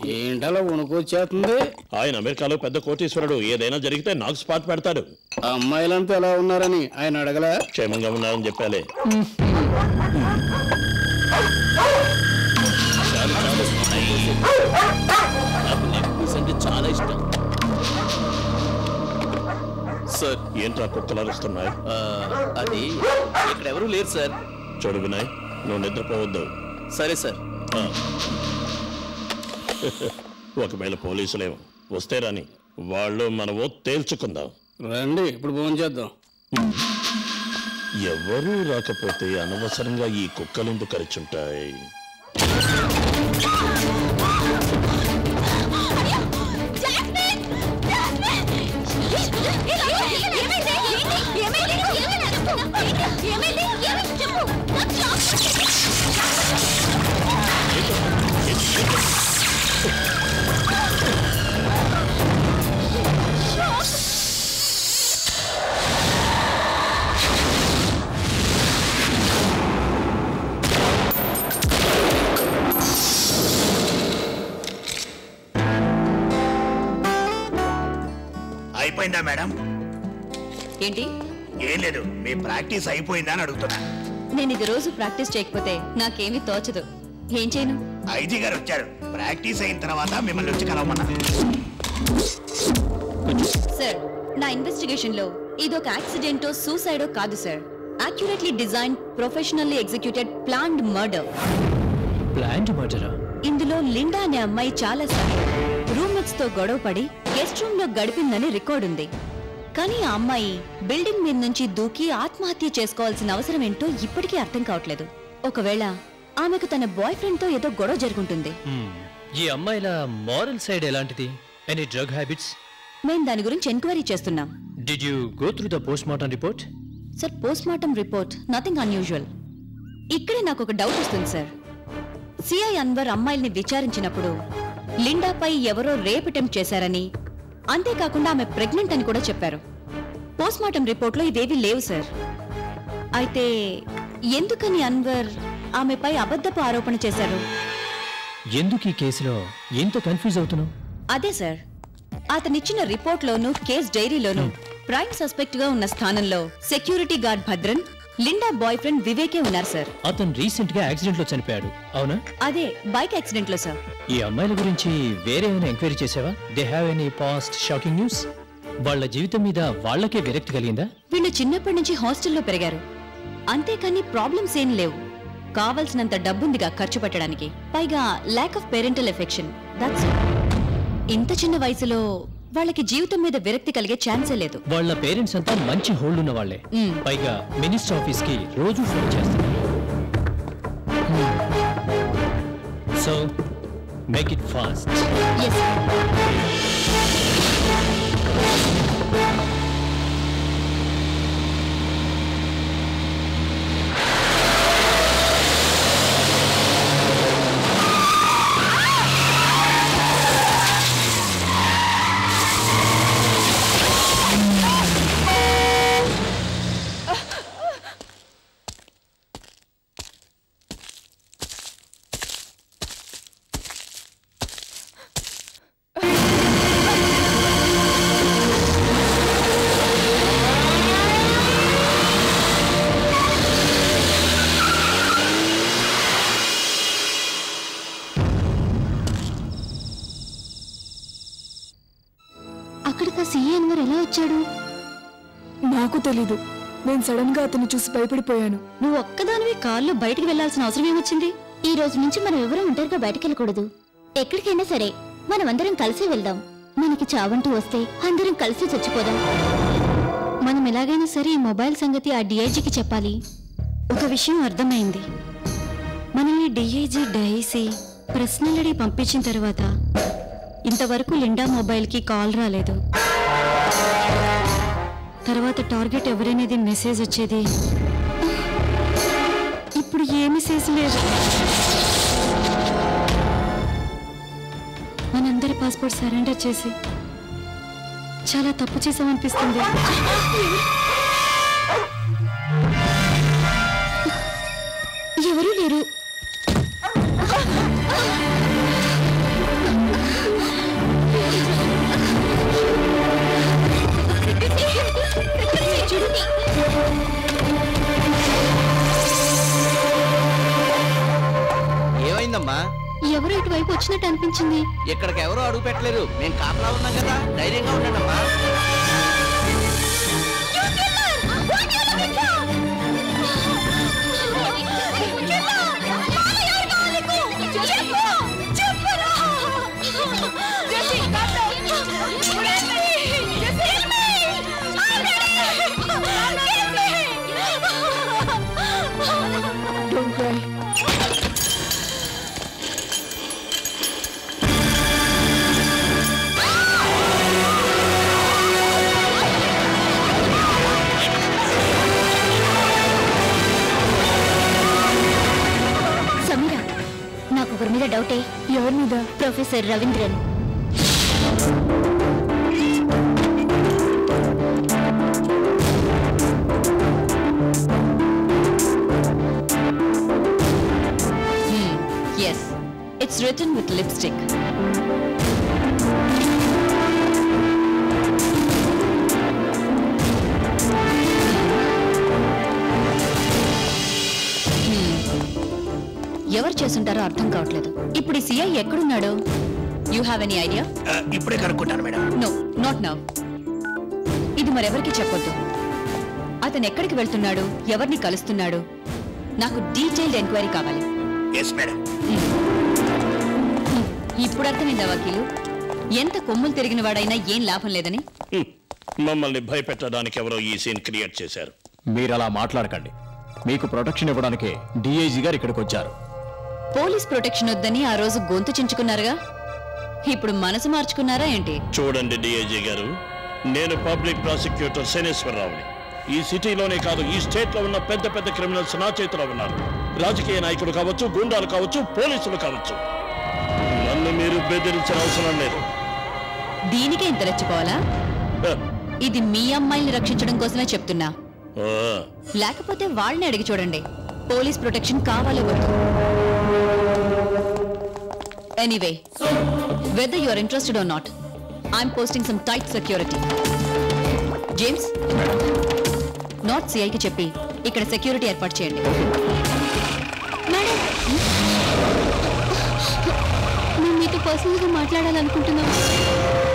ఏంటలా వణుకొచ్చేస్తుంది ఆయన అమెరికాలో పెద్ద కోటీశ్వరుడు ఏదైనా జరిగితే నాకు స్పాట్ పెడతాడు అమ్మాయిలంతా ఎలా ఉన్నారని ఆయన అడగలా క్షేమంగా ఉన్నారని చెప్పాలే చాలు, చాలు. నాకు లెగ్ పీస్ అంటే చాలా ఇష్టం సార్ ఏంట్రా కుక్కలు అరుస్తున్నాయి ఆ, అది ఇక్కడ ఎవరూ లేరు సార్ చూడు వినాయ్ నువ్వు నిద్రపోవద్దు సరే సార్ ఆ. ఒకవేళ పోలీసులేమో వస్తే రాని వాళ్ళు మనము తేల్చుకుందాం రండి ఇప్పుడు ఫోన్ చేద్దాం ఎవరూ రాకపోతే అనవసరంగా ఈ కుక్కలెందుకు కరిచుంటాయి అయిపోయిందా మేడం ఏంటి ఏం లేదు మీ ప్రాక్టీస్ అయిపోయిందా అని అడుగుతున్నా నేను ఇది రోజు ప్రాక్టీస్ చేయకపోతే నాకేమీ తోచదు ఏం చేయను ఐజీ గారు వచ్చారు ప్రాక్టీస్ అయిన తర్వాత మిమ్మల్ని వచ్చి కలవమన్నారు సార్ నా ఇన్వెస్టిగేషన్ లో ఇదొక యాక్సిడెంటో సూసైడో కాదు sir accurately design professionally executed planned murder planned మర్డరా ఇందులో లిండా అనే అమ్మాయి చాలా సార్లు రూమ్మేట్స్ తో గొడవ పడి గెస్ట్ రూమ్ లో గడిపిందని రికార్డ్ ఉంది కానీ ఆ అమ్మాయి బిల్డింగ్ మీద నుంచి దూకి ఆత్మహత్య చేసుకోవాల్సిన అవసరం ఏంటో ఇప్పటికీ అర్థం కావట్లేదు ఒకవేళ ఆమెకు తన బాయ్ ఫ్రెండ్ తో ఏదో గొడవ జరుగుంటుంది ఈ అమ్మాయిల మారల్ సైడ్ ఎలాంటిది ఎనీ డ్రగ్ హ్యాబిట్స్ మేం దాని గురించి ఎంక్వైరీ చేస్తున్నాం did you go through the post mortem report sir post mortem report nothing unusual ఇక్కడే నాకు ఒక డౌట్ వస్తుంది సార్ సిఐ అన్వర్ అమ్మాయిల్ని విచారించినప్పుడు లిండాపై ఎవరో రేప్ అటెంప్ట్ చేశారని అంతేకాకుండా ఆమె ప్రెగ్నెంట్ అని కూడా చెప్పారు పోస్ట్ మార్టం రిపోర్ట్లో ఇవేవి లేవు సార్ అయితే ఎందుకని అన్వర్ ఆమెపై అబద్ధపు ఆరోపణ చేశారు ఎందుకు ఈ కేసులో ఎంత కన్ఫ్యూజ్ అవుతున్నావు అదే సార్ అతనిచ్చిన రిపోర్ట్లోనూ కేస్ డైరీలోనూ ప్రైమ్ సస్పెక్ట్ గా ఉన్న స్థానంలో security guard Bhadran Linda boyfriend వివేకే ఉన్నారు సార్ అతను రీసెంట్ గా యాక్సిడెంట్ లో చనిపోయాడు అవునా అదే బైక్ యాక్సిడెంట్ లో సార్ ఈ అమ్మాయిల గురించి వేరే ఏమైనా ఎంక్వైరీ చేసావా they have any past shocking news వాళ్ళ జీవితం మీద వాళ్ళకే విరక్తి కలిగిందా వీళ్ళు చిన్నప్పటి నుంచి హాస్టల్లో పెరిగారు అంతేకాని ప్రాబ్లమ్స్ ఏం లేవు కావలసినంత డబ్బుందిగా ఖర్చు పెట్టడానికి పైగా lack of parental affection that's ఇంత చిన్న వయసులో వాళ్ళకి జీవితం మీద విరక్తి కలిగే ఛాన్సే లేదు వాళ్ళ పేరెంట్స్ అంతా మంచి హోల్డ్ ఉన్న వాళ్ళే మ్మ్. పైగా మినిస్టర్ ఆఫీస్ కి రోజు ఫోన్ చేస్తారు so make it fast yes అక్కడికి సీఏ అన్వర్ ఎలా వచ్చాడు నాకు తెలీదు నేను సడన్ గా అతన్ని చూసి భయపడిపోయాను నువ్వు ఒక్కదానివి కాల్లో బయటికి వెళ్లాల్సిన అవసరం ఏమొచ్చింది ఈ రోజు నుంచి మనం ఎవరూ ఒంటరిగా బయటికి వెళ్ళకూడదు ఎక్కడికైనా సరే మనం అందరం కలిసి వెళ్దాం మనకి చావంటూ వస్తే అందరం కలిసి చచ్చిపోదాం మనం ఎలాగైనా సరే ఈ మొబైల్ సంగతి ఆ డిఐజీకి చెప్పాలి ఒక విషయం అర్థమైంది మనల్ని డిఐజీ డైసీ ప్రశ్నలు అడిగి పంపించిన తర్వాత ఇంతవరకు లిండా మొబైల్కి కాల్ రాలేదు తర్వాత టార్గెట్ ఎవరనేది మెసేజ్ వచ్చేది ఇప్పుడు ఏ మెసేజ్ లేదు మనందరి పాస్పోర్ట్ సరెండర్ చేసి చాలా తప్పు చేసామనిపిస్తుంది ఎవరూ లేరు వైపు వచ్చినట్టు అనిపించింది ఇక్కడికి ఎవరు అడుగు పెట్టలేరు మేము కాపలా ఉన్నాం కదా ధైర్యంగా ఉండండి అమ్మా డోంట్ క్రై సమీరా నాకు ఒకరి మీద డౌటే ఎవరి మీద professor Ravindran yes it's written with lipstick ఎవరు చేసుంటారో అర్థం కావట్లేదు ఇప్పుడు ఈ సిఐ ఎక్కడున్నాడు యూ హ్యావ్ ఎనీ ఐడియా ఆ, ఇప్పుడే కనుక్కుంటాను మేడం నో నాట్ నౌ ఇది మరెవరికి చెప్పొద్దు అతను ఎక్కడికి వెళ్తున్నాడు ఎవరిని కలుస్తున్నాడు నాకు డీటెయిల్డ్ ఎంక్వైరీ కావాలి ఎస్ మేడం ఇప్పుడు అర్థమైందా వకీలు ఎంత కొమ్ములు తిరిగిన వాడైనా ఏం లాభం లేదని హ్మ్. మమ్మల్ని భయపెట్టడానికి ఎవరో ఈ సీన్ క్రియేట్ చేశారు మీరు అలా మాట్లాడకండి మీకు ప్రొటెక్షన్ ఇవ్వడానికే డిఐజీ గారు ఇక్కడికి వచ్చారు పోలీస్ ప్రొటెక్షన్ వద్దని ఆ రోజు గొంతు చించుకున్నారుగా ఇప్పుడు మనసు మార్చుకున్నారా ఏంటి చూడండి డిఐజీ గారు నేను పబ్లిక్ ప్రాసిక్యూటర్ శనేశ్వరరావుని ఈ సిటీలోనే కాదు ఈ స్టేట్ లో ఉన్న పెద్ద పెద్ద క్రిమినల్స్ నా చేతిలో ఉన్నారు రాజకీయ నాయకులు కావచ్చు గుండాలు కావచ్చు పోలీసులు కావచ్చు నన్ను మీరు బెదిరించిన అవసరం లేదు దీనికే ఇంత రెచ్చిపోవాలా హ. ఇది మీ అమ్మాయిని రక్షించడం కోసమే చెప్తున్నా ఓ, లేకపోతే వాళ్ళని అడిగి చూడండి పోలీస్ ప్రొటెక్షన్ కావాలో వద్దు anyway whether you are interested or not I'm posting some tight security James not సిఐకి చెప్పి ఇక్కడ సెక్యూరిటీ ఏర్పాటు చేయండి మేడం మేము మీతో పర్సనల్గా మాట్లాడాలనుకుంటున్నాం